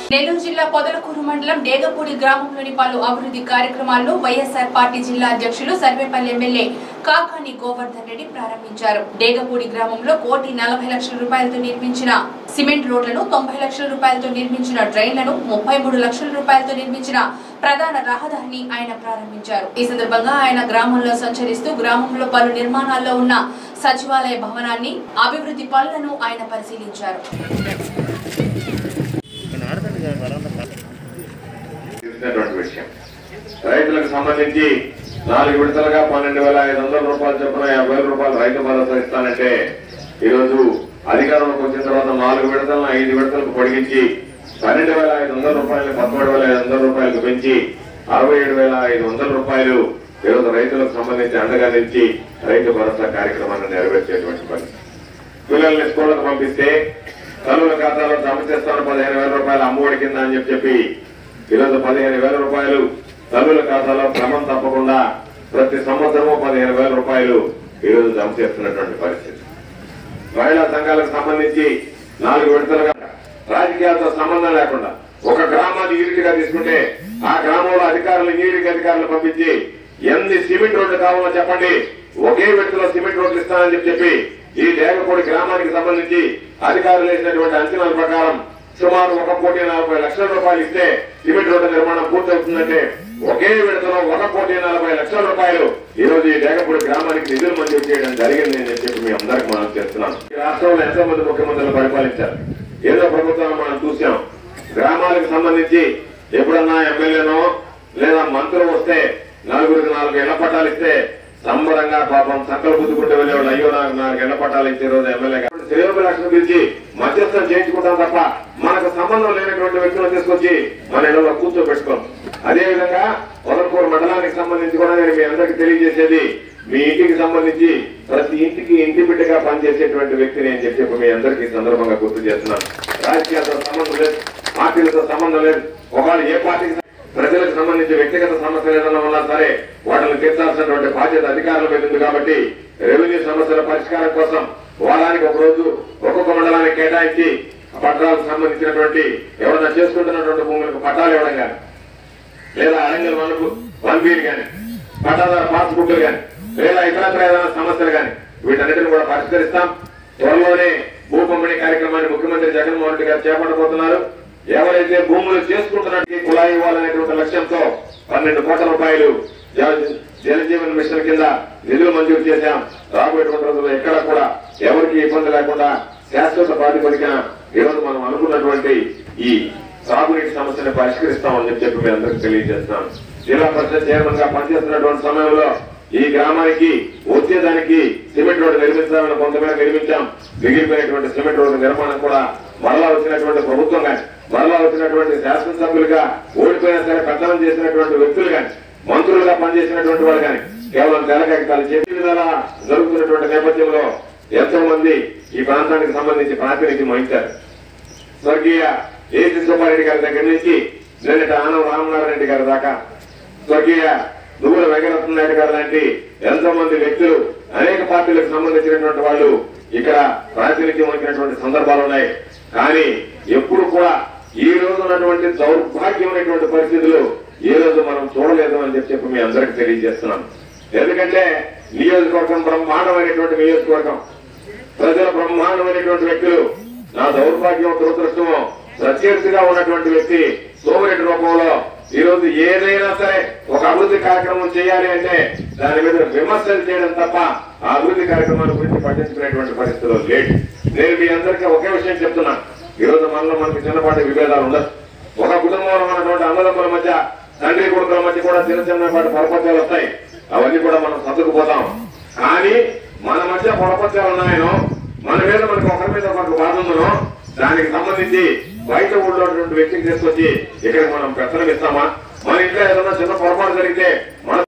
నెల్లూరు జిల్లా పొదలకూరు మండలం డేగపూడి గ్రామంలోని పలు అభివృద్ధి కార్యక్రమాలను వైఎస్ఆర్ పార్టీ జిల్లా అధ్యక్షులు సర్వేపల్లి ఎమ్మెల్యే కాకాని గోవర్ధన్ రెడ్డి ప్రారంభించారు డేగపూడి గ్రామంలో కోటి నలభై లక్షల రూపాయలతో నిర్మించిన సిమెంట్ రోడ్లను తొంభై లక్షల రూపాయలతో నిర్మించిన డ్రైన్లను ముప్పై మూడు లక్షల రూపాయలతో నిర్మించిన ప్రధాన రహదారిని ఆయన ప్రారంభించారు ఈ సందర్భంగా ఆయన గ్రామంలో సంచరిస్తూ గ్రామంలో పలు నిర్మాణాల్లో ఉన్న సచివాలయ భవనాన్ని అభివృద్ధి పనులను ఆయన పరిశీలించారు తెలిసినటువంటి విషయం రైతులకు సంబంధించి నాలుగు విడతలుగా పన్నెండు వేల ఐదు వందల రూపాయలు చొప్పున యాభై వేల రూపాయలు రైతు భరోసా ఇస్తానంటే ఈరోజు అధికారంలోకి వచ్చిన తర్వాత నాలుగు విడతలను ఐదు విడతలకు పొడిగించి పన్నెండు వేల ఐదు వందల రూపాయలు పదమూడు వేల ఐదు వందల రూపాయలకు పెంచి అరవై ఏడు వేల ఐదు వందల రూపాయలు ఈరోజు రైతులకు సంబంధించి అండగా నిలిచి రైతు భరోసా కార్యక్రమాన్ని నెరవేర్చేటువంటి పని పిల్లల్ని స్కూళ్ళకు పంపిస్తే తల్లుల ఖాతాలో జమ చేస్తాను పదిహేను వేల రూపాయలు అమ్మఒడి కింద అని చెప్పి చెప్పి ఈరోజు పదిహేను వేల రూపాయలు తల్లుల ఖాతాలో క్రమం తప్పకుండా ప్రతి సంవత్సరము పదిహేను వేల రూపాయలు ఈరోజు జమ చేస్తున్నటువంటి పరిస్థితి మహిళా సంఘాలకు సంబంధించి నాలుగు విడతలుగా రాజకీయాలతో సంబంధం లేకుండా ఒక గ్రామాన్ని యూనిట్గా తీసుకుంటే ఆ గ్రామంలో అధికారులు ఇంజనీరింగ్ అధికారులు పంపించి ఎన్ని సిమెంట్ రోడ్లు కావాలో చెప్పండి ఒకే విడతలో సిమెంట్ రోడ్లు ఇస్తానని చెప్పి చెప్పి ఈ దేవపూడి గ్రామానికి సంబంధించి అధికారులు వేసినటువంటి అంచనాల ప్రకారం సుమారు ఒక కోటి నలభై లక్షల రూపాయలు ఇస్తే సిమెంట్ రోడ్డు నిర్మాణం పూర్తవుతుందంటే ఒకే విడతలో ఒక కోటి నలభై లక్షల రూపాయలు ఈ రోజు ఈ దేగపూడి గ్రామానికి నిధులు మంజూరు చేయడం జరిగింది అని చెప్పి మీ అందరికి మనం చేస్తున్నాం ఈ రాష్ట్రంలో ఎంతో మంది ముఖ్యమంత్రులు పరిపాలించారు ఏదో ప్రభుత్వాన్ని మనం చూసాం గ్రామాలకు సంబంధించి ఎప్పుడన్నా ఎమ్మెల్యేనో లేదా మంత్రులు వస్తే నలుగురికి నాలుగు ఇళ్ల పట్టాలు ఇస్తే సంబరంగా పాపం సంకలు పుద్దుకుంటూ వెళ్ళేవాళ్ళు అయ్యో నాకు నాలుగు ఇళ్ల పట్టాలు ఇచ్చే రోజు ఎమ్మెల్యే శ్రేయోభిలాషను పిలిచి మధ్యస్థం చేయించుకుంటాం తప్ప మనకు సంబంధం లేనటువంటి వ్యక్తులను తీసుకొచ్చి మన ఇళ్లలో కూర్చోబెట్టుకోం అదే విధంగా పొదలకూరు మండలానికి సంబంధించి కూడా నేను మీ అందరికి తెలియజేసేది మీ ఇంటికి సంబంధించి ప్రతి ఇంటికి ఇంటి బిడ్డగా పనిచేసేటువంటి వ్యక్తిని అని చెప్పి చెప్పి మీ అందరికీ ఈ సందర్భంగా గుర్తు చేస్తున్నాను రాజకీయాలతో సంబంధం లేదు పార్టీలతో సంబంధం లేదు ఒకవేళ ఏ పార్టీకి ప్రజలకు సంబంధించి వ్యక్తిగత సమస్యలు ఏదైనా ఉన్నా సరే వాటిని తీర్చాల్సినటువంటి బాధ్యత అధికారుల మీద ఉంది కాబట్టి రెవెన్యూ సమస్యల పరిష్కారం కోసం వారానికి ఒక రోజు ఒక్కొక్క మండలానికి కేటాయించి ఆ పట్టాలకు సంబంధించినటువంటి ఎవరైనా చేసుకుంటున్నటువంటి భూములకు పట్టాలు ఇవ్వడం కానీ లేదా అరంగల్ వనకు వన్ బీర్ కానీ పట్టాదారు పాస్ బుక్లు కానీ లేదా ఇతరత్ర ఏదైనా సమస్యలు కానీ వీటన్నిటిని కూడా పరిష్కరిస్తాం త్వరలోనే భూ పంపిణీ కార్యక్రమాన్ని ముఖ్యమంత్రి జగన్మోహన్ రెడ్డి గారు చేపట్టబోతున్నారు ఎవరైతే భూములు చేసుకుంటున్నట్టు కుళాయి ఇవ్వాలనేటువంటి లక్ష్యంతో పన్నెండు కోట్ల రూపాయలు జల- జలజీవన్ మిషన్ కింద నిధులు మంజూరు చేశాం రాబోయేటువంటి రోజుల్లో ఎక్కడ కూడా ఎవరికి ఇబ్బంది లేకుండా శాశ్వత ప్రాతిపదికన ఈరోజు మనం అనుకున్నటువంటి ఈ సాగునీటి సమస్యను పరిష్కరిస్తామని చెప్పి చెప్పి మీ అందరికీ తెలియజేస్తున్నాను జిల్లా పరిషత్ చైర్మన్ గా పనిచేస్తున్నటువంటి సమయంలో ఈ గ్రామానికి వచ్చేదానికి సిమెంట్ రోడ్డు నిర్మించాలని కొంతమేర నిర్మించాం మిగిలిపోయినటువంటి సిమెంట్ రోడ్డు నిర్మాణం కూడా మరలా వచ్చినటువంటి ప్రభుత్వం కానీ మరలా వచ్చినటువంటి శాసనసభ్యులుగా ఓడిపోయినా సరే పెత్తనం చేసినటువంటి వ్యక్తులు కానీ మంత్రులుగా పనిచేసినటువంటి వాళ్ళు కానీ కేవలం తెలకాగితాలు చెప్పి విధాలా జరుగుతున్నటువంటి నేపథ్యంలో ఎంతో మంది ఈ ప్రాంతానికి సంబంధించి ప్రాతినిధ్యం వహించారు స్వర్గీయ ఏసి సుబ్బారెడ్డి గారి దగ్గర నుంచి నిన్నటి ఆనం రామనారాయణ గారి దాకా స్వర్గీయ నువ్వుల వెంకటరత్న నాయుడు గారు లాంటి ఎంతో మంది వ్యక్తులు అనేక పార్టీలకు సంబంధించినటువంటి వాళ్ళు ఇక్కడ ప్రాతినిధ్యం వహించినటువంటి సందర్భాలు ఉన్నాయి కానీ ఎప్పుడు కూడా ఈ రోజు ఉన్నటువంటి దౌర్భాగ్యమైనటువంటి పరిస్థితులు ఈ రోజు మనం చూడలేదు అని చెప్పి చెప్పి మీ అందరికి తెలియజేస్తున్నాం ఎందుకంటే నియోజకవర్గం బ్రహ్మాండమైనటువంటి నియోజకవర్గం ప్రజల బ్రహ్మాండమైనటువంటి వ్యక్తులు నా దౌర్భాగ్యం దురదృష్టమో ప్రత్యర్థిగా ఉన్నటువంటి వ్యక్తి సోమిరెడ్డి రూపంలో ఈ రోజు ఏదైనా సరే ఒక అభివృద్ధి కార్యక్రమం చేయాలి అంటే దాని మీద విమర్శలు చేయడం తప్ప ఆ అభివృద్ధి కార్యక్రమాల గురించి పట్టించుకునేటువంటి పరిస్థితులు లేడు నేను మీ అందరికీ ఒకే విషయం చెప్తున్నా ఈ రోజు మనలో మనకి చిన్నపాటి విభేదాలు ఉండదు ఒక కుటుంబంలో ఉన్నటువంటి అన్నదమ్ముల మధ్య తండ్రి కొడుకుల మధ్య కూడా చిన్న చిన్నపాటి పొరపత్యాలు వస్తాయి అవన్నీ కూడా మనం సర్దుకుపోతాం కానీ మన మధ్య పొరపత్యాలు ఉన్నాయనో మన మీద మనకు ఒకరి మీద మనకు బాధ ఉందనో దానికి సంబంధించి బయట ఊళ్ళో ఉన్నటువంటి వ్యక్తిని తీసుకొచ్చి ఇక్కడ మనం పెత్తనం ఇస్తామా మన ఇంట్లో ఏదైనా చిన్న పొరపాటు జరిగితే మన